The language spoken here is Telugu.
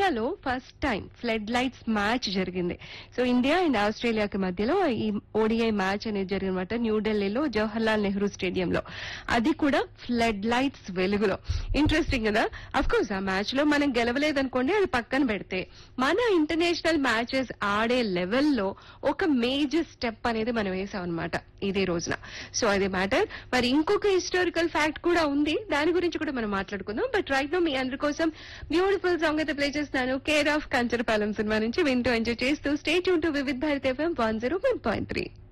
ఇండియాలో first time flood lights match జరిగింది సో ఇండియా అండ్ ఆస్ట్రేలియాకి మధ్యలో ఈ ఓడిఐ మ్యాచ్ అనేది జరిగినమాట న్యూఢిల్లీలో జవహర్లాల్ నెహ్రూ స్టేడియంలో అది కూడా ఫ్లడ్ లైట్స్ వెలుగులో ఇంట్రెస్టింగ్ కదా అఫ్ కోర్స్ ఆ మ్యాచ్ లో మనం గెలవలేదనుకోండి అది పక్కన పెడితే మన ఇంటర్నేషనల్ మ్యాచెస్ ఆడే లెవెల్లో ఒక మేజర్ స్టెప్ అనేది మనం వేసాం అనమాట ఇదే రోజున సో అదే మ్యాటర్ మరి ఇంకొక హిస్టారికల్ ఫ్యాక్ట్ కూడా ఉంది దాని గురించి కూడా మనం మాట్లాడుకుందాం బట్ రైట్ నో మీ అందరి కోసం బ్యూటిఫుల్ సాంగ్ అయితే ప్లే చేస్తున్నాను కేర్ ఆఫ్ కంచరపాలెం సినిమా నుంచి వింటూ ఎంజాయ్ చేస్తూ state to Vividh Bharat FM one zero one point three